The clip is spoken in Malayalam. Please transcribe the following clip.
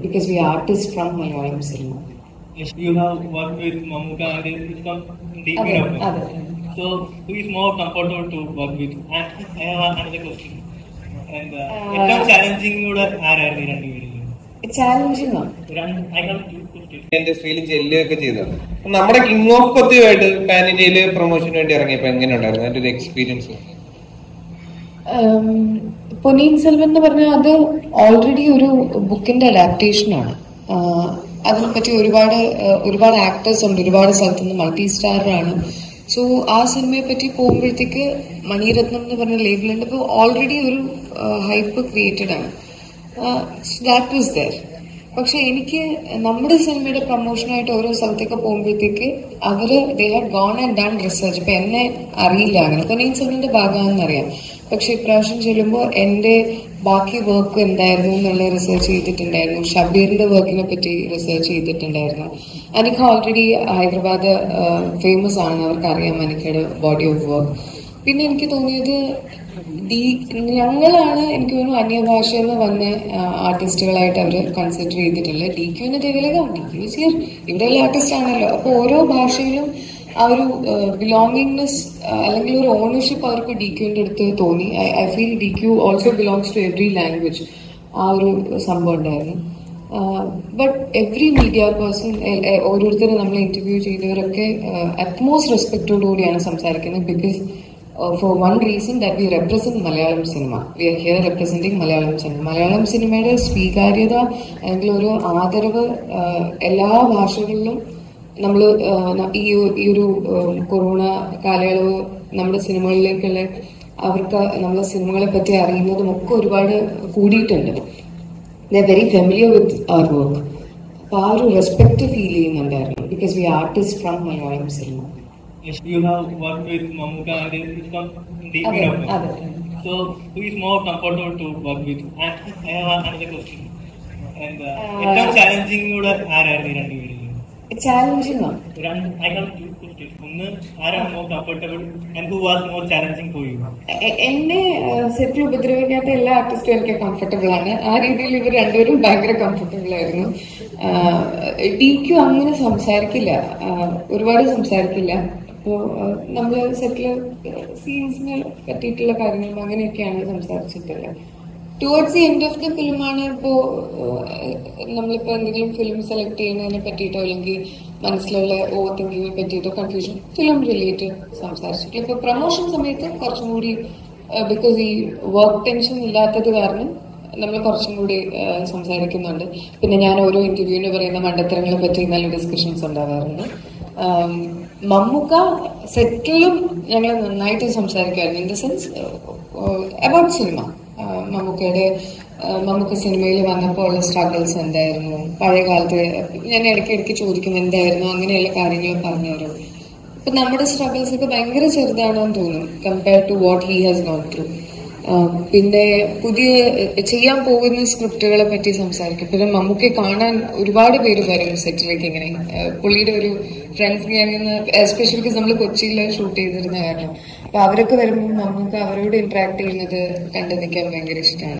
because we are artists from Malayalam cinema. Yes, you have worked with Mamuka and it's from deep അതെ in അതെ So, who is more comfortable to work with? And I have another question. And uh, ഏറ്റവും ചാലഞ്ചിങ് കൂടെ ആരായിരുന്നു ഈ രണ്ടുപേരിൽ ചാലഞ്ചിങ് ആണ് ഐ ഹാവ് ടു ക്വസ്റ്റ്യൻ ഇൻഡസ്ട്രിയിൽ ചെല്ലുകയൊക്കെ ചെയ്തതാണ് അപ്പൊ നമ്മുടെ കിങ് ഓഫ് കൊത്തിയുമായിട്ട് പാൻ ഇന്ത്യയില് പ്രൊമോഷന് വേണ്ടി ഇറങ്ങിയപ്പോ എങ്ങനെ ഉണ്ടായിരുന്നു അതിന്റെ ഒരു എക്സ്പീരിയൻസ് ഉം, പൊന്നിയിൻ സെൽവൻ എന്ന് പറഞ്ഞാൽ അത് ഓൾറെഡി ഒരു ബുക്കിന്റെ അഡാപ്റ്റേഷൻ ആണ് ആഹ് അതിനെപ്പറ്റി ഒരുപാട് ആഹ് ഒരുപാട് ആക്ടേഴ്സ് ഉണ്ട് ഒരുപാട് സ്ഥലത്ത് നിന്ന് മൾട്ടി സ്റ്റാറാണ് സോ ആ സിനിമയെ പറ്റി പോകുമ്പോഴത്തേക്ക് മണിരത്നം എന്ന് പറഞ്ഞ ലേബിളുണ്ട് ഇപ്പോൾ ഓൾറെഡി ഒരു ഹൈപ്പ് ക്രിയേറ്റഡ് ആണ് ദാറ്റ് വാസ് ദർ പക്ഷെ എനിക്ക് നമ്മുടെ സിനിമയുടെ പ്രൊമോഷനായിട്ട് ഓരോ സ്ഥലത്തേക്ക് പോകുമ്പോഴത്തേക്ക് അവര് they had gone and done research ഇപ്പൊ എന്നെ അറിയില്ല അങ്ങനെ ഇപ്പൊ നീ സിനിമയുടെ ഭാഗമാണെന്ന് അറിയാം പക്ഷെ ഇപ്രാവശ്യം ചെല്ലുമ്പോൾ എന്റെ ബാക്കി വർക്ക് എന്തായിരുന്നു എന്നുള്ള റിസർച്ച് ചെയ്തിട്ടുണ്ടായിരുന്നു ഷബീറിന്റെ വർക്കിനെ പറ്റി റിസർച്ച് ചെയ്തിട്ടുണ്ടായിരുന്നു എനിക്ക് ഓൾറെഡി ഹൈദരാബാദ് ഫേമസ് ആണെന്ന് അവർക്ക് അറിയാം എനിക്കയുടെ ബോഡി ഓഫ് വർക്ക് പിന്നെ എനിക്ക് തോന്നിയത് ഡി ഞങ്ങളാണ് എനിക്ക് തോന്നുന്നു അന്യഭാഷയിൽ നിന്ന് വന്ന ആർട്ടിസ്റ്റുകളായിട്ട് അവർ കൺസിഡർ ചെയ്തിട്ടുള്ളത് ഡി ക്യുവിനെ ദേവലകം ഡി ക്യു ഇസ് ഹിയർ ഇവിടെയുള്ള ആർട്ടിസ്റ്റ് ആണല്ലോ അപ്പോൾ ഓരോ ഭാഷയിലും ആ ഒരു ബിലോങ്ങിങ്നെസ് അല്ലെങ്കിൽ ഒരു ഓണർഷിപ്പ് അവർക്ക് ഡി ക്യുവിൻ്റെ അടുത്ത് തോന്നി I feel D Q also belongs to every language ആ ഒരു സംഭവം ഉണ്ടായിരുന്നു ബട്ട് എവറി മീഡിയ പേഴ്സൺ ഓരോരുത്തരും നമ്മളെ ഇന്റർവ്യൂ ചെയ്തവരൊക്കെ അറ്റ്മോസ്റ്റ് റെസ്പെക്റ്റോടുകൂടിയാണ് സംസാരിക്കുന്നത് because for one reason that we represent Malayalam cinema we are here representing Malayalam cinema Malayalam സിനിമയുടെ സ്വീകാര്യത അല്ലെങ്കിൽ ഒരു ആദരവ് uh, എല്ലാ ഭാഷകളിലും നമ്മൾ ഈ ഒരു- ഈ ഒരു uh, കൊറോണ കാലയളവ് നമ്മുടെ സിനിമകളിലേക്കുള്ള അവർക്ക് നമ്മളെ സിനിമകളെ പറ്റി അറിയുന്നതും ഒക്കെ ഒരുപാട് കൂടിയിട്ടുണ്ട് the very familiar with our work അപ്പൊ ആ ഒരു റെസ്പെക്ട് ഫീൽ ചെയ്യുന്നുണ്ടായിരുന്നു because we artist from Malayalam cinema Yes, you have worked with Mamuka and it's from deep അതെ in അതെ So, who is more comfortable to work with? And I have another question. And uh, ഏറ്റവും ചാലഞ്ചിങ് കൂടെ ആരായിരുന്നു ഈ രണ്ടുപേരിൽ ചാലഞ്ചിങ് ആണ് ഐ ഹാവ് ടു ക്വസ്റ്റ്യൻ ഒന്ന് ആരാണ് more comfortable and who was more challenging for you എ- എന്നെ സെറ്റിൽ ഉപദ്രവിക്കാത്ത എല്ലാ ആർട്ടിസ്റ്റും എനിക്ക് കംഫർട്ടബിൾ ആണ് ആ രീതിയിൽ ഇവർ രണ്ടുപേരും ഭയങ്കര കംഫർട്ടബിൾ ആയിരുന്നു ഡി ക്യു അങ്ങനെ സംസാരിക്കില്ല ആ, ഒരുപാട് സംസാരിക്കില്ല അപ്പോൾ നമ്മൾ സെറ്റിൽ സീൻസിനെ പറ്റിയിട്ടുള്ള കാര്യങ്ങളും അങ്ങനെയൊക്കെയാണ് സംസാരിച്ചിട്ടുള്ളത് towards the end of the ഫിലിമാണ് ഇപ്പോ നമ്മളിപ്പോ എന്തെങ്കിലും ഫിലിം സെലക്ട് ചെയ്യുന്നതിനെ പറ്റിയിട്ടോ അല്ലെങ്കിൽ മനസ്സിലുള്ള ഓവർ തിങ്കിങ്ങിനെ പറ്റിയിട്ടോ കൺഫ്യൂഷൻ ഫിലിം റിലേറ്റഡ് സംസാരിച്ചിട്ടില്ല ഇപ്പൊ പ്രൊമോഷൻ സമയത്ത് കുറച്ചും കൂടി ബിക്കോസ് ഈ വർക്ക് ടെൻഷൻ ഇല്ലാത്തത് കാരണം നമ്മൾ കുറച്ചും കൂടി ആ, സംസാരിക്കുന്നുണ്ട് പിന്നെ ഞാൻ ഓരോ ഇന്റർവ്യൂവിന് പറയുന്ന മണ്ടത്തരങ്ങളെ പറ്റി നല്ല ഡിസ്കഷൻസ് ഉണ്ടാവാറുണ്ട് ആം, മമ്മൂക്ക സെറ്റിലും ഞങ്ങൾ നന്നായിട്ട് സംസാരിക്കുമായിരുന്നു in the sense about cinema മമ്മൂക്കയുടെ ആ, മമ്മൂക്ക സിനിമയിൽ വന്നപ്പോൾ ഉള്ള സ്ട്രഗിൾസ് എന്തായിരുന്നു പഴയ കാലത്ത് ഞാൻ ഇടയ്ക്ക് ഇടയ്ക്ക് ചോദിക്കും എന്തായിരുന്നു അങ്ങനെയുള്ള കാര്യങ്ങൾ പറഞ്ഞു തരും ഇപ്പൊ നമ്മുടെ സ്ട്രഗിൾസ് ഒക്കെ ഭയങ്കര ചെറുതാണെന്ന് തോന്നും compare to what he has gone through പിന്നെ പുതിയ എഹ്, ചെയ്യാൻ പോകുന്ന സ്ക്രിപ്റ്റുകളെ പറ്റി സംസാരിക്കും പിന്നെ മമ്മൂക്കെ കാണാൻ ഒരുപാട് പേര് വരും സെറ്റിലേക്ക് ഇങ്ങനെ ഏഹ്, പുള്ളിയുടെ ഒരു ഫ്രണ്ട്സ് ഗ്യാങ്ങിൽ എസ്പെഷ്യലി ബിക്കോസ് നമ്മൾ കൊച്ചിയിൽ ഷൂട്ട് ചെയ്തിരുന്ന കാരണം അപ്പൊ അവരൊക്കെ വരുമ്പോൾ നമുക്ക് അവരോട് ഇന്ററാക്ട് ചെയ്യുന്നത് കണ്ടു നിൽക്കാൻ ഭയങ്കര ഇഷ്ടമാണ്